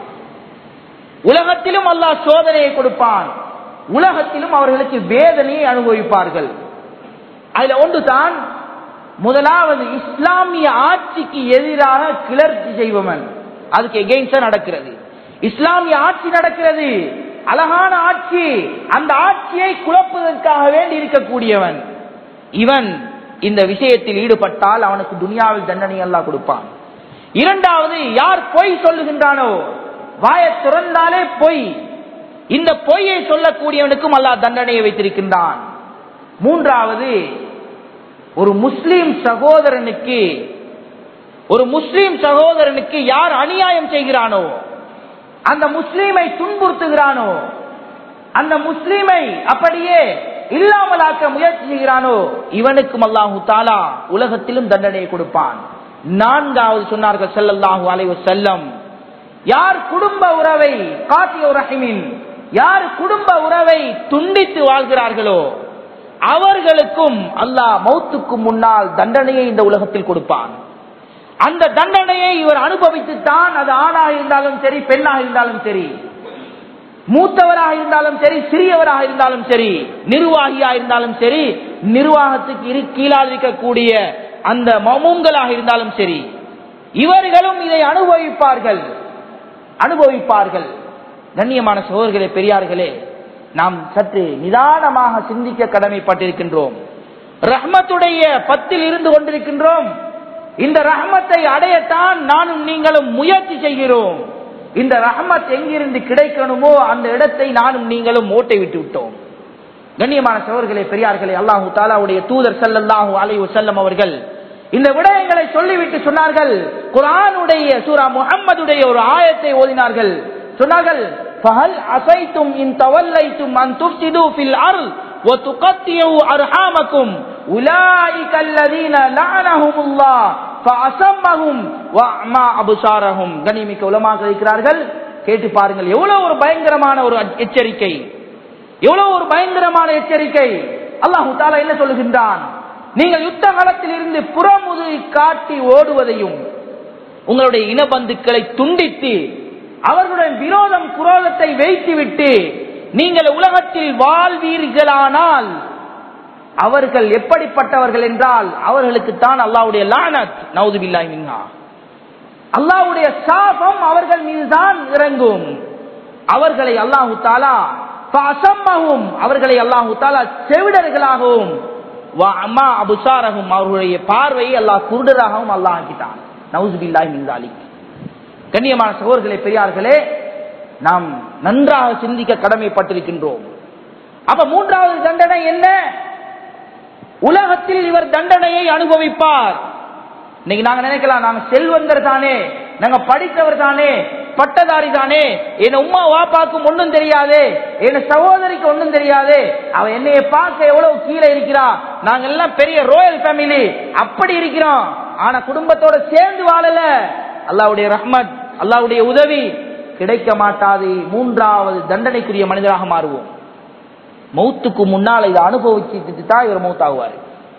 உலகத்திலும் அல்லாஹ் சோதனையை கொடுப்பான் உலகத்திலும் அவர்களுக்கு வேதனையை அனுபவிப்பார்கள் அதுல ஒன்றுதான் முதலாவது இஸ்லாமிய ஆட்சிக்கு எதிராக கிளர்ச்சி செய்பவன் அதுக்கு எகெயின்ஸ்டா நடக்கிறது இஸ்லாமிய ஆட்சி நடக்கிறது அழகான ஆட்சி அந்த ஆட்சியை குழப்பதற்காக வேண்டி இருக்கக்கூடியவன் இவன் இந்த விஷயத்தில் ஈடுபட்டால் அவனுக்கு துனியாவில் தண்டனை எல்லாம் கொடுப்பான் இரண்டாவது யார் பொய் சொல்லுகின்றானோ வாயை துறந்தாலே பொய் இந்த பொய்யை சொல்லக்கூடியவனுக்கும் அல்லாஹ் தண்டனையை வைத்திருக்கின்றான் மூன்றாவது ஒரு முஸ்லிம் சகோதரனுக்கு ஒரு முஸ்லிம் சகோதரனுக்கு யார் அநியாயம் செய்கிறானோ அந்த முஸ்லீமை துன்புறுத்துகிறானோ அந்த முஸ்லீமை அப்படியே இல்லாமலாக்க முயற்சி செய்கிறானோ இவனுக்கும் அல்லாஹு தாலா உலகத்திலும் தண்டனையை கொடுப்பான் நான்காவது சொன்னார்கள் செல்லல்லாஹு அலைவ செல்லம் யார் குடும்ப உறவை காட்டிய ரஹிமின் யார் குடும்ப உறவை துண்டித்து வாழ்கிறார்களோ அவர்களுக்கும் அல்லாஹ் மௌத்துக்கு முன்னால் தண்டனையை இந்த உலகத்தில் கொடுப்பான் அந்த தண்டனையை இவர் அனுபவித்துத்தான் அது ஆணாக இருந்தாலும் சரி பெண்ணாக இருந்தாலும் சரி மூத்தவராக இருந்தாலும் சரி சிறியவராக இருந்தாலும் சரி நிர்வாகியா இருந்தாலும் சரி நிர்வாகத்துக்கு இரு கீழால் இருக்கக்கூடிய அந்த மமூங்களாக இருந்தாலும் சரி இவர்களும் இதை அனுபவிப்பார்கள் அனுபவிப்பார்கள் கண்ணியமான சோழர்களே பெரியார்களே நாம் சற்று நிதானமாக சிந்திக்க கடமைப்பட்டிருக்கின்றோம் ரஹ்மத்துடைய பத்தில் இருந்து கொண்டிருக்கின்றோம் இந்த ரஹ்மத்தை அடையத்தான் நானும் நீங்களும் முயற்சி செய்கிறோம் இந்த ரஹ்மத் எங்கிருந்து கிடைக்கணுமோ அந்த இடத்தை நானும் நீங்களும் ஓட்டை விட்டு விட்டோம் கண்ணியமான சோர்களே பெரியார்களே அல்லாஹு தாலாவுடைய தூதர் சல்லல்லாஹு அலை செல்லம் அவர்கள் இந்த விடயங்களை சொல்லிவிட்டு சொன்னார்கள் குரானுடைய சூரா முகம்மதுடைய ஒரு ஆயத்தை ஓதினார்கள் சொன்னார்கள் ஃபஹல் அசைத்தும் இன் தவல்லைத்தும் அன் துஃப்சிது ஃபில் அர்ல் وتقطعوا أرحامكم أولئك الذين لعنهم الله فأسمهم وأعمى أبصارهم கண்ணியமிக்க உலமாக்கள் இருக்கிறார்கள் கேட்டு பாருங்கள் எவ்வளவு ஒரு பயங்கரமான ஒரு எச்சரிக்கை எவ்வளவு ஒரு பயங்கரமான எச்சரிக்கை அல்லாஹு தாலா என்ன சொல்லுகின்றான் நீங்கள் யுத்த காலத்தில் இருந்து புறமுதுகை காட்டி ஓடுவதையும் உங்களுடைய இனபந்துக்களை துண்டித்து அவர்களுடன் விரோதம் குரோதத்தை வைத்துவிட்டு நீங்கள் உலகத்தில் வாழ்வீர்களானால் அவர்கள் எப்படிப்பட்டவர்கள் என்றால் அவர்களுக்கு தான் அல்லாவுடைய லானத் நவுதுபில்லாய் மின்ஹா அல்லாவுடைய சாபம் அவர்கள் மீதுதான் இறங்கும் அவர்களை அல்லாஹு தாலா அசம்மகும் அவர்களை அல்லாஹு தாலா செவிடர்களாகவும் அம்மா அபுசாரகும் அவர்களுடைய பார்வையை அல்லாஹ் குருடராகவும் அல்லாஹ் ஆக்கிட்டான் நவுசுபில்லாய் மின்தாலி கண்ணியமான சகோதரர்களே பெரியார்களே நாம் நன்றாக சிந்திக்க கடமைப்பட்டிருக்கின்றோம் அப்ப மூன்றாவது தண்டனை என்ன உலகத்தில் இவர் தண்டனையை அனுபவிப்பார் இன்னைக்கு நாங்க நினைக்கலாம் நாங்க செல்வந்தர் தானே நாங்க படித்தவர் தானே பட்டதாரி தானே என் உமா வாப்பாக்கும் ஒன்றும் தெரியாதே என் சகோதரிக்கு ஒன்றும் தெரியாதே அவ என்னைய பார்க்க எவ்வளவு கீழே இருக்கிறா நாங்க எல்லாம் பெரிய ரோயல் ஃபேமிலி அப்படி இருக்கிறோம் ஆனா குடும்பத்தோட சேர்ந்து வாழல அல்லாவுடைய ரஹ்மத் அல்லாவுடைய உதவி கிடைக்க மாட்டாது மூன்றாவது தண்டனைக்குரிய மனிதராக மாறுவோம் மௌத்துக்கு முன்னால் இதை அனுபவிச்சுட்டு தான் இவர் மௌத்தாகுவார்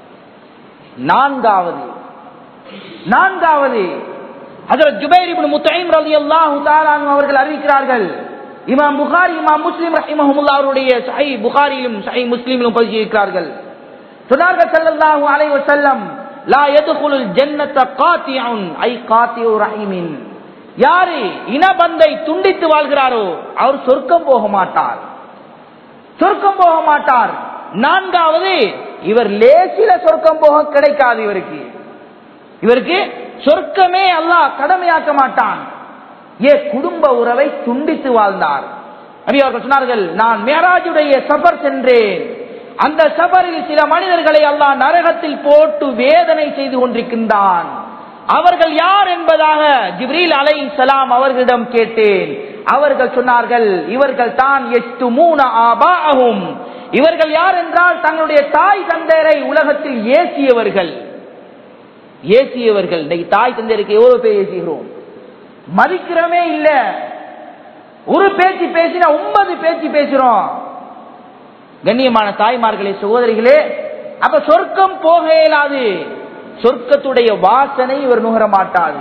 நான்காவது நான்காவது அதில் ஜுபைர் இப்னு முத்தைம் ரலியல்லாஹு தஆலா அவர்கள் அறிவிக்கிறார்கள் இமாம் புகாரி இமாம் முஸ்லிம் ரஹிமஹுல்லாஹ் அவருடைய சஹீஹ் புகாரியிலும் சஹீஹ் முஸ்லிமிலும் பதிவு இருக்கிறார்கள் சொன்னார்கள் ஸல்லல்லாஹு அலைஹி வஸல்லம் லா யதுகுலுல் ஜன்னத காத்தியுன் ஐ காத்தியு ரஹீமின் யாரு இனபந்தை துண்டித்து வாழ்கிறாரோ அவர் சொர்க்கம் போக மாட்டார் சொர்க்கம் போக மாட்டார் நான்காவது இவர் லேசில சொர்க்கம் போக கிடைக்காது இவருக்கு இவருக்கு சொர்க்கமே அல்லாஹ் கடமையாக்க மாட்டான் ஏ குடும்ப உறவை துண்டித்து வாழ்ந்தார் நபி அவர்கள் சொன்னார்கள் நான் மேராஜுடைய சபர் சென்றேன் அந்த சபரில் சில மனிதர்களை அல்லாஹ் நரகத்தில் போட்டு வேதனை செய்து கொண்டிருக்கின்றான் அவர்கள் யார் என்பதாக ஜிப்ரீல் அலை சலாம் அவர்களிடம் கேட்டேன் அவர்கள் சொன்னார்கள் இவர்கள் தான் எட்டு மூணு ஆபாகும் இவர்கள் யார் என்றால் தங்களுடைய தாய் தந்தையரை உலகத்தில் ஏசியவர்கள் ஏசியவர்கள் இன்னைக்கு தாய் தந்தையருக்கு எவ்வளவு பேர் ஏசுகிறோம் மதிக்கிறோமே இல்ல ஒரு பேச்சு பேசினா ஒன்பது பேச்சு பேசுறோம் கண்ணியமான தாய்மார்களே சகோதரிகளே அப்ப சொர்க்கம் போக இயலாது சொர்க்கத்துடைய வாசனை இவர் நுகர மாட்டாது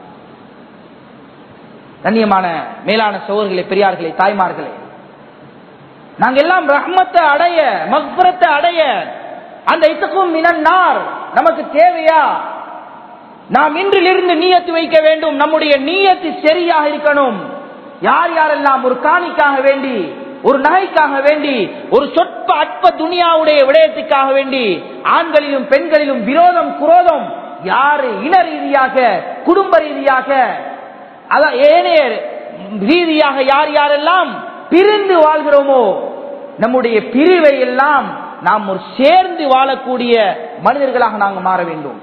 கண்ணியமான மேலான சோழர்களே பெரியார்களே தாய்மார்களே நாங்க எல்லாம் ரஹ்மத்தை அடைய மக்பரத்தை அடைய அந்த இத்துக்கும் மினன்னார் நமக்கு தேவையா நாம் இன்றிலிருந்து நீயத்து வைக்க வேண்டும் நம்முடைய நீயத்து சரியாக இருக்கணும் யார் யாரெல்லாம் ஒரு காணிக்காக வேண்டி ஒரு நகைக்காக வேண்டி ஒரு சொற்ப அற்ப துனியாவுடைய விடயத்துக்காக வேண்டி ஆண்களிலும் பெண்களிலும் விரோதம் குரோதம் யாரு இன ரீதியாக குடும்ப ரீதியாக அதான் ஏனைய ரீதியாக யார் யாரெல்லாம் பிரிந்து வாழ்கிறோமோ நம்முடைய பிரிவை எல்லாம் நாம் ஒரு சேர்ந்து வாழக்கூடிய மனிதர்களாக நாங்கள் மாற வேண்டும்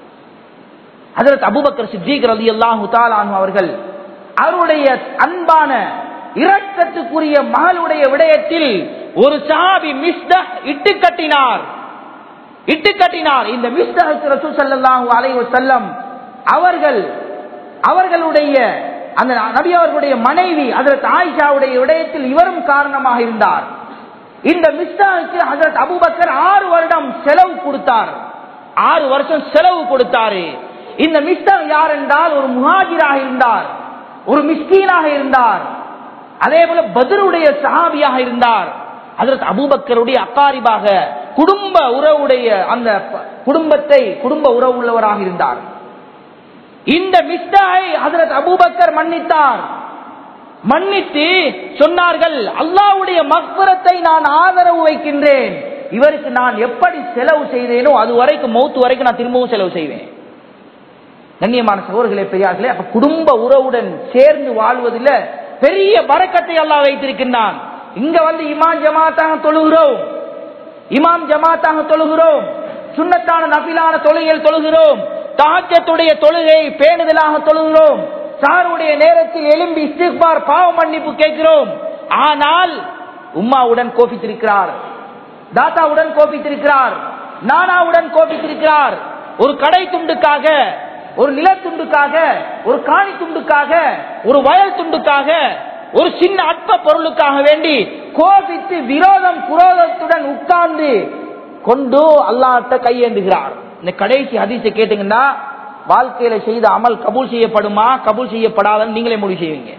அதற்கு அபுபக்கர் சித்திக் ரலி அல்லாஹு தாலானு அவர்கள் அவருடைய அன்பான இரக்கத்துக்குரிய மகளுடைய விடயத்தில் ஒரு சாபி மிஸ்த இட்டு கட்டினார் இட்டு கட்டினார் இந்த மிஸ்தகத்து ரசூல் ஸல்லல்லாஹு அலைஹி வஸல்லம் அவர்கள் அவர்களுடைய அந்த நபி அவர்களுடைய மனைவி ஹஜரத் ஆயிஷாவுடைய விடயத்தில் இவரும் காரணமாக இருந்தார் இந்த மிஸ்தாவுக்கு ஹஜரத் அபூபக்கர் ஆறு வருடம் செலவு கொடுத்தார் ஆறு வருஷம் செலவு கொடுத்தாரு இந்த மிஸ்தா யார் என்றால் ஒரு முஹாஜிராக இருந்தார் ஒரு மிஸ்கீனாக இருந்தார் அதே போல பதருடைய சஹாபியாக இருந்தார் அதற்கு அபூபக்கருடைய அக்காரிபாக குடும்ப உறவுடைய அந்த ப- குடும்பத்தை குடும்ப உறவு உள்ளவராக இருந்தார் இந்த மிஸ்டாயை ஹதரத் அபூபக்கர் மன்னித்தார் மன்னித்து சொன்னார்கள் அல்லாவுடைய மக்பரத்தை நான் ஆதரவு வைக்கின்றேன் இவருக்கு நான் எப்படி செலவு செய்தேனோ அது வரைக்கும் மௌத்து வரைக்கும் நான் திரும்பவும் செலவு செய்வேன் கண்ணியமான சகோதரர்களே பெரியார்களே அப்ப குடும்ப உறவுடன் சேர்ந்து வாழ்வதில் பெரிய வரக்கத்தை அல்லாஹ் வைத்திருக்கின்றான் இங்க வந்து இமாம் ஜமாத்தாக தொழுகிறோம் இமாம் ஜமாத்தாக தொழுகிறோம் சுண்ணத்தான நபிலான தொழுகையில் தொழுகிறோம் தாஜத்துடைய தொழுகை பேணுதலாக தொழுகிறோம் சாருடைய நேரத்தில் எழும்பி இஸ்திக்பார் பாவ மன்னிப்பு கேட்கிறோம் ஆனால் உம்மாவுடன் கோபித்திருக்கிறார் தாத்தாவுடன் கோபித்திருக்கிறார் நானாவுடன் கோபித்திருக்கிறார் ஒரு கடை துண்டுக்காக ஒரு நிலத்துண்டுக்காக ஒரு காணி துண்டுக்காக ஒரு வயல் துண்டுக்காக ஒரு சின்ன அற்ப பொருளுக்காக வேண்டி கோபித்து விரோதம் குரோதத்துடன் உட்கார்ந்து கொண்டு அல்லாட்ட கையேந்துகிறார் இந்த கடைசி ஹதீஸை கேட்டீங்கன்னா வாழ்க்கையில செய்த அமல் கபூல் செய்யப்படுமா கபூல் செய்யப்படாதன்னு நீங்களே முடிவு செய்வீங்க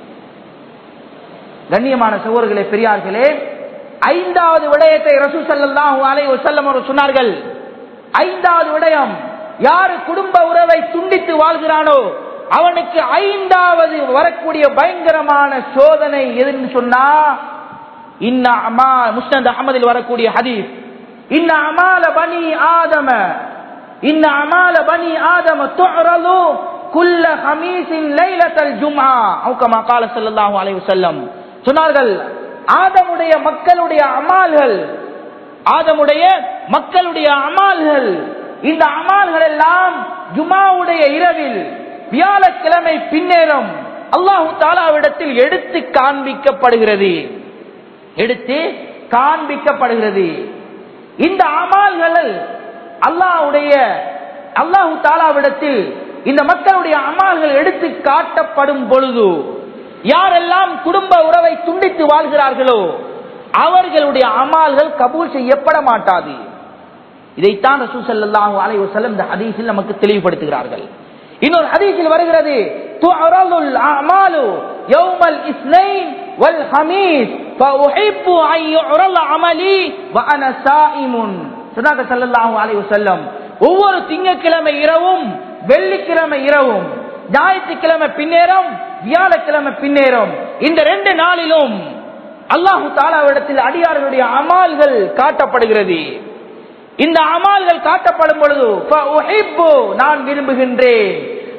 கண்ணியமான சகோதரர்களே பெரியார்களே ஐந்தாவது விடயத்தை ரசூ ஸல்லல்லாஹு அலைஹி வஸல்லம் அவர்கள் சொன்னார்கள் ஐந்தாவது விடயம் யாரு குடும்ப உறவை துண்டித்து வாழ்கிறானோ அவனுக்கு ஐந்தாவது வரக்கூடிய பயங்கரமான சோதனை எதுன்னு சொன்னா இன்ன அமா முஸ்னத் அகமதில் வரக்கூடிய ஹதீஸ் இன்ன அமால பனி ஆதம இன்ன அமால பனி ஆதம துஅரது குல்ல ஹமீஸின் லைலத்தல் ஜும்ஆ அவு கமா கால ஸல்லல்லாஹு அலைஹி வஸல்லம் சொன்னார்கள் ஆதமுடைய மக்களுடைய அமால்கள் ஆதமுடைய மக்களுடைய அமால்கள் இந்த அமால்கள் எல்லாம் ஜுமாவுடைய இரவில் வியாழக்கிழமை பின்னேறம் அல்லாஹு தாலாவிடத்தில் எடுத்து காண்பிக்கப்படுகிறது எடுத்து காண்பிக்கப்படுகிறது இந்த அமால்கள் அல்லாஹ்வுடைய அல்லாஹு தாலாவிடத்தில் இந்த மக்களுடைய அமால்கள் எடுத்து காட்டப்படும் பொழுது யாரெல்லாம் குடும்ப உறவை துண்டித்து வாழ்கிறார்களோ அவர்களுடைய அமால்கள் கபூல் செய்யப்பட மாட்டாது இதைத்தான் ரசூல் ஸல்லல்லாஹு அலைஹி வஸல்லம் இந்த ஹதீஸில் நமக்கு தெளிவுபடுத்துகிறார்கள் இன்னொரு ஹதீஸில் வருகிறது துஅரலுல் அமாலு யௌமல் இஸ்னைன் வல் ஹமீஸ் فأحب أن يعرض عملي وأنا صائم சொன்னாங்க ஸல்லல்லாஹு அலைஹி வஸல்லம் ஒவ்வொரு திங்கட்கிழமை இரவும் வெள்ளிக்கிழமை இரவும் ஞாயிற்றுக்கிழமை பின்னேரம் வியாழக்கிழமை பின்னேரம் இந்த ரெண்டு நாளிலும் அல்லாஹு தாலாவிடத்தில் அடியார்களுடைய அமால்கள் காட்டப்படுகிறது இந்த அமால்கள் காட்டப்படும் பொழுது فأحب நான் விரும்புகின்றேன்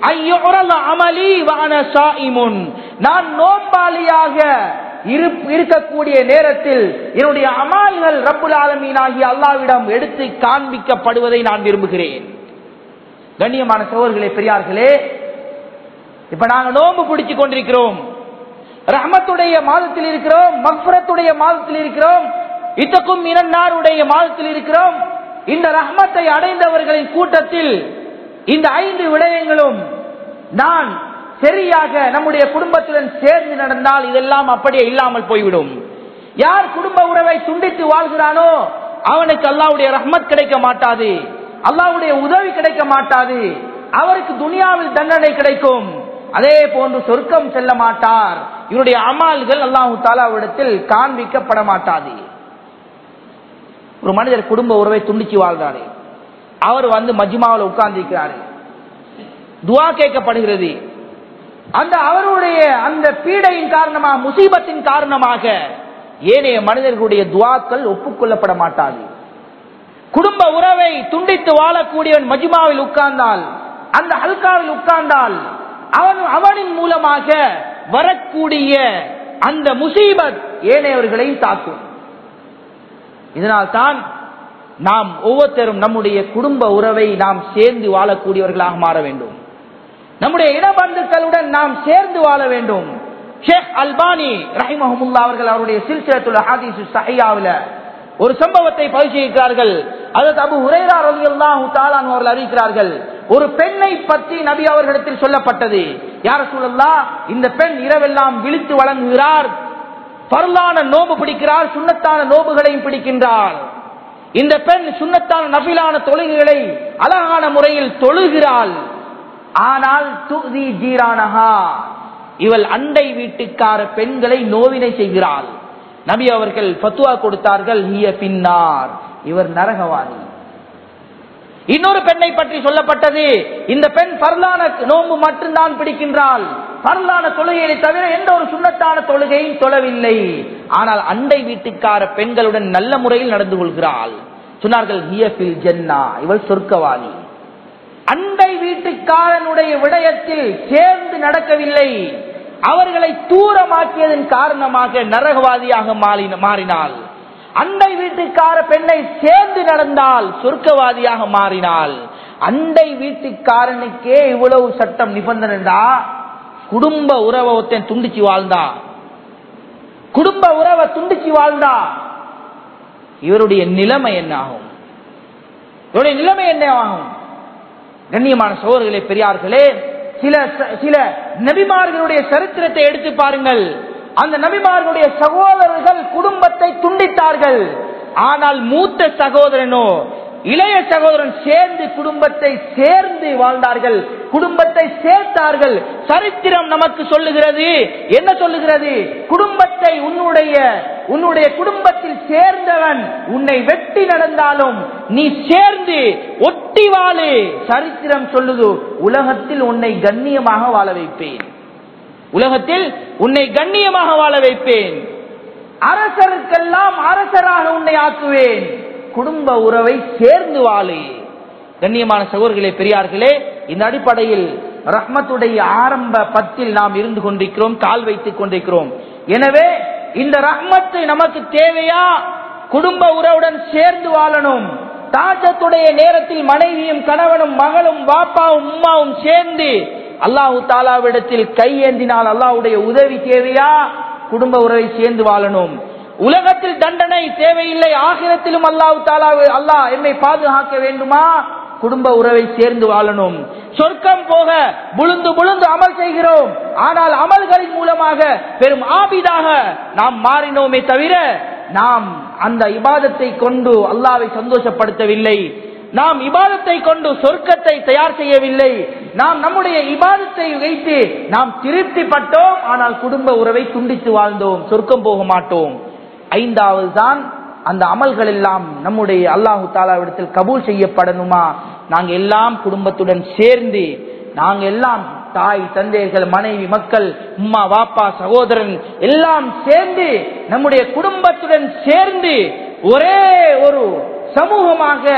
ஐயுரல அமலி வஅன ஸாயிமுன் நான் நோம்பாளியாக இரு- இருக்கக்கூடிய நேரத்தில் என்னுடைய அமால்கள் ரப்புல் ஆலமீனாகிய அல்லாவிடம் எடுத்து காண்பிக்கப்படுவதை நான் விரும்புகிறேன் கண்ணியமான சோழர்களே பெரியார்களே இப்ப நாங்க நோன்பு பிடிச்சு கொண்டிருக்கிறோம் ரஹமத்துடைய மாதத்தில் இருக்கிறோம் மக்ஃபரத்துடைய மாதத்தில் இருக்கிறோம் இத்தக்கும் இரண்டாருடைய மாதத்தில் இருக்கிறோம் இந்த ரஹமத்தை அடைந்தவர்களின் கூட்டத்தில் இந்த ஐந்து விடயங்களும் நான் சரியாக நம்முடைய குடும்பத்துடன் சேர்ந்து நடந்தால் இதெல்லாம் அப்படியே இல்லாமல் போய்விடும் யார் குடும்ப உறவை துண்டித்து வாழ்கிறானோ அவனுக்கு அல்லாவுடைய ரஹ்மத் கிடைக்க மாட்டாது அல்லாவுடைய உதவி கிடைக்க மாட்டாது அவருக்கு துனியாவில் தண்டனை கிடைக்கும் அதே போன்று சொர்க்கம் செல்ல மாட்டார் இவருடைய அமால்கள் அல்லாஹு தாலாவிடத்தில் காண்பிக்கப்பட மாட்டாது ஒரு மனிதர் குடும்ப உறவை துண்டிச்சு வாழ்றாரு அவர் வந்து மஜ்மாவில் உட்கார்ந்திருக்கிறாரு துவா கேட்கப்படுகிறது அந்த அவருடைய அந்த பீடையின் காரணமாக முசீபத்தின் காரணமாக ஏனைய மனிதர்களுடைய துவாக்கள் ஒப்புக்கொள்ளப்பட மாட்டாது குடும்ப உறவை துண்டித்து வாழக்கூடியவன் மஜ்மாவில் உட்கார்ந்தால் அந்த ஹல்காவில் உட்கார்ந்தால் அவன் அவனின் மூலமாக வரக்கூடிய அந்த முசீபத் ஏனையவர்களையும் தாக்கும் இதனால் தான் நாம் ஒவ்வொருத்தரும் நம்முடைய குடும்ப உறவை நாம் சேர்ந்து வாழக்கூடியவர்களாக மாற வேண்டும் நம்முடைய இடபந்துக்களுடன் நாம் சேர்ந்து வாழ வேண்டும் ஷேக் அல்பானி ரஹிமஹமுல்லா அவர்கள் அவருடைய சில்சிலத்துள்ள ஹாதிசு சஹியாவில ஒரு சம்பவத்தை பரிசீலிக்கிறார்கள் அதற்கு அபு உரைரா ரலியல்லாஹு தஆலான் அவர்கள் அறிவிக்கிறார்கள் ஒரு பெண்ணை பற்றி நபி அவர்களிடத்தில் சொல்லப்பட்டது யார சொல்லலாம் இந்த பெண் இரவெல்லாம் விழித்து வழங்குகிறார் பரலான நோம்பு பிடிக்கிறார் சுண்ணத்தான நோம்புகளையும் பிடிக்கின்றார் இந்த பெண் சுண்ணத்தான நபிலான தொழுகைகளை அழகான முறையில் தொழுகிறாள் ஆனால் துதி ஜீரானஹா இவள் அண்டை வீட்டுக்கார பெண்களை நோவினை செய்கிறாள் நபி அவர்கள் பத்துவா கொடுத்தார்கள் ஹிய பின்னார் இவர் நரகவாதி இன்னொரு பெண்ணை பற்றி சொல்லப்பட்டது இந்த பெண் பரலான நோம்பு மட்டும்தான் பிடிக்கின்றாள் பரலான தொழுகையை தவிர எந்த ஒரு சுண்ணத்தான தொழுகையும் தொழவில்லை ஆனால் அண்டை வீட்டுக்கார பெண்களுடன் நல்ல முறையில் நடந்து கொள்கிறாள் சொன்னார்கள் ஹியபில் ஜென்னா இவள் சொர்க்கவாதி அண்டை வீட்டுக்காரனுடைய விடயத்தில் சேர்ந்து நடக்கவில்லை அவர்களை தூரமாக்கியதன் காரணமாக நரகவாதியாக மாறின- மாறினாள் அண்டை வீட்டுக்கார பெண்ணை சேர்ந்து நடந்தால் சொர்க்கவாதியாக மாறினாள் அண்டை வீட்டுக்காரனுக்கே இவ்வளவு சட்டம் நிபந்தனைடா குடும்ப உறவை ஒருத்தன் துண்டிச்சு வாழ்ந்தா குடும்ப உறவை துண்டிச்சு வாழ்ந்தா இவருடைய நிலைமை என்ன ஆகும் இவருடைய நிலைமை என்ன ஆகும் கண்ணியமான சோழர்களே பெரியார்களே சில சில நபிமார்களுடைய சரித்திரத்தை எடுத்து பாருங்கள் அந்த நபிமார்களுடைய சகோதரர்கள் குடும்பத்தை துண்டித்தார்கள் ஆனால் மூத்த சகோதரனோ இளைய சகோதரன் சேர்ந்து குடும்பத்தை சேர்ந்து வாழ்ந்தார்கள் குடும்பத்தை சேர்த்தார்கள் சரித்திரம் நமக்கு சொல்லுகிறது என்ன சொல்லுகிறது குடும்பத்தை உன்னுடைய உன்னுடைய குடும்பத்தில் சேர்ந்தவன் உன்னை வெட்டி நடந்தாலும் நீ சேர்ந்து ஒட்டி வாழு சரித்திரம் சொல்லுது உலகத்தில் உன்னை கண்ணியமாக வாழ வைப்பேன் உலகத்தில் உன்னை கண்ணியமாக வாழ வைப்பேன் அரசருக்கெல்லாம் அரசராக உன்னை ஆக்குவேன் குடும்ப உறவை சேர்ந்து வாழு கண்ணியமான சகோதரர்களே பெரியார்களே இந்த அடிப்படையில் ரஹ்மத்துடைய ஆரம்ப பத்தில் நாம் இருந்து கொண்டிருக்கிறோம் கால் வைத்துக் கொண்டிருக்கிறோம் எனவே இந்த ரஹ்மத்து நமக்கு தேவையா குடும்ப உறவுடன் சேர்ந்து வாழணும் தாஜத்துடைய நேரத்தில் மனைவியும் கணவனும் மகளும் பாப்பாவும் உம்மாவும் சேர்ந்து அல்லாஹு தாலாவிடத்தில் கையேந்தினால் அல்லாஹ்வுடைய உதவி தேவையா குடும்ப உறவை சேர்ந்து வாழணும் உலகத்தில் தண்டனை தேவையில்லை ஆகிரத்திலும் அல்லாஹு தாலா அல்லாஹ் என்னை பாதுகாக்க வேண்டுமா குடும்ப உறவை சேர்ந்து வாழணும் சொர்க்கம் போக புழுந்து புழுந்து அமல் செய்கிறோம் ஆனால் அமல்களின் மூலமாக பெரும் ஆபிதாக நாம் மாறினோமே தவிர நாம் அந்த இபாதத்தை கொண்டு அல்லாவை சந்தோஷப்படுத்தவில்லை நாம் இபாதத்தை கொண்டு சொர்க்கத்தை தயார் செய்யவில்லை நாம் நம்முடைய இபாதத்தை வைத்து நாம் திருப்திப்பட்டோம் ஆனால் குடும்ப உறவை துண்டித்து வாழ்ந்தோம் சொர்க்கம் போக மாட்டோம் ஐந்தாவது தான் அந்த அமல்கள் எல்லாம் நம்முடைய அல்லாஹு தாலாவிடத்தில் கபூல் செய்யப்படணுமா நாங்க எல்லாம் குடும்பத்துடன் சேர்ந்து நாங்க எல்லாம் தாய் தந்தையர்கள் மனைவி மக்கள் உம்மா வாப்பா சகோதரன் எல்லாம் சேர்ந்து நம்முடைய குடும்பத்துடன் சேர்ந்து ஒரே ஒரு சமூகமாக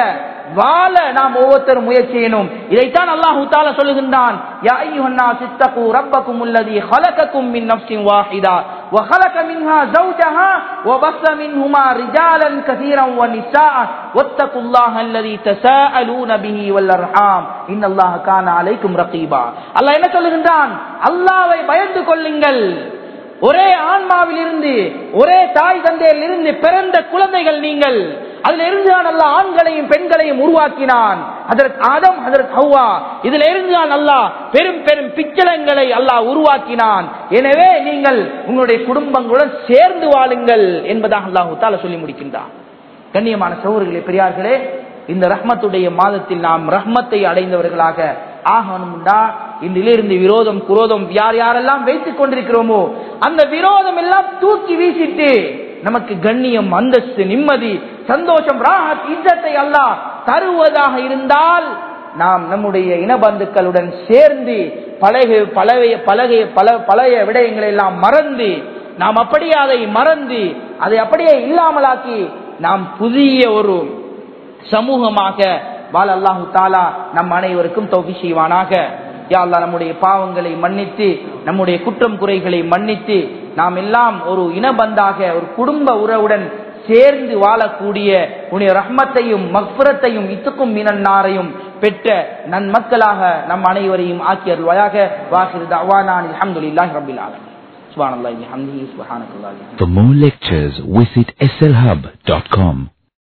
வாழ நாம் ஒவ்வொருத்தரும் முயற்சி செய்யணும் இதைத்தான் அல்லாஹு தாலா சொல்லுகின்றான் யா அய்யுஹன்னா சித்தகு ரப்பக்கும் உள்ளதி خلقكم من نفس واحدة وخلق منها زوجها وبث منهما رجالا كثيرا ونساء واتقوا الله الذي تساءلون به والارحام ان الله كان عليكم رقيبا அல்லாஹ் என்ன சொல்லுகின்றான் அல்லாஹ்வை பயந்து கொள்ளுங்கள் ஒரே ஆன்மாவில் இருந்து ஒரே தாய் தந்தையில் இருந்து பிறந்த குழந்தைகள் நீங்கள் அதுல இருந்து தான் அல்ல ஆண்களையும் பெண்களையும் உருவாக்கினான் அதற்கு ஆதம் அதற்கு ஹவ்வா இதுல இருந்து தான் அல்லாஹ் பெரும் பெரும் பிச்சளங்களை அல்லாஹ் உருவாக்கினான் எனவே நீங்கள் உங்களுடைய குடும்பங்களுடன் சேர்ந்து வாழுங்கள் என்பதாக அல்லாஹு தால சொல்லி முடிக்கின்றான் கண்ணியமான சௌர்களே பெரியார்களே இந்த ரஹ்மத்துடைய மாதத்தில் நாம் ரஹ்மத்தை அடைந்தவர்களாக ஆகணும்டா இன்றிலிருந்து விரோதம் குரோதம் யார் யாரெல்லாம் வைத்துக் கொண்டிருக்கிறோமோ அந்த விரோதம் எல்லாம் தூக்கி வீசிட்டு நமக்கு கண்ணியம் அந்தஸ்து நிம்மதி சந்தோஷம் ராஹத் இஜத்தை அல்லாஹ் தருவதாக இருந்தால் நாம் நம்முடைய இனபந்துக்களுடன் சேர்ந்து பழக பழகைய பழகைய பல பழைய விடயங்களை எல்லாம் மறந்து நாம் அப்படியே அதை மறந்து அதை அப்படியே இல்லாமலாக்கி நாம் புதிய ஒரு சமூகமாக வாழ அல்லாஹு தாலா நம் அனைவருக்கும் தௌபி செய்வானாக யா அல்லாஹ் நம்முடைய பாவங்களை மன்னித்து நம்முடைய குற்றம் குறைகளை மன்னித்து நாம் எல்லாம் ஒரு இனபந்தாக ஒரு குடும்ப உறவுடன் சேர்ந்து வாழக்கூடிய உன்னுடைய ரஹ்மத்தையும் மக்புரத்தையும் இத்துக்கும் மினன்னாரையும் பெற்ற நன்மக்களாக நம் அனைவரையும் ஆக்கியருள்வாயாக வாஹிர் தவானான் அல்ஹம்துலில்லாஹி ரப்பில் ஆலமீன் சுப்ஹானல்லாஹி வபிஹம்திஹி சுப்ஹானக்கல்லாஹி For more lectures, visit slhub.com.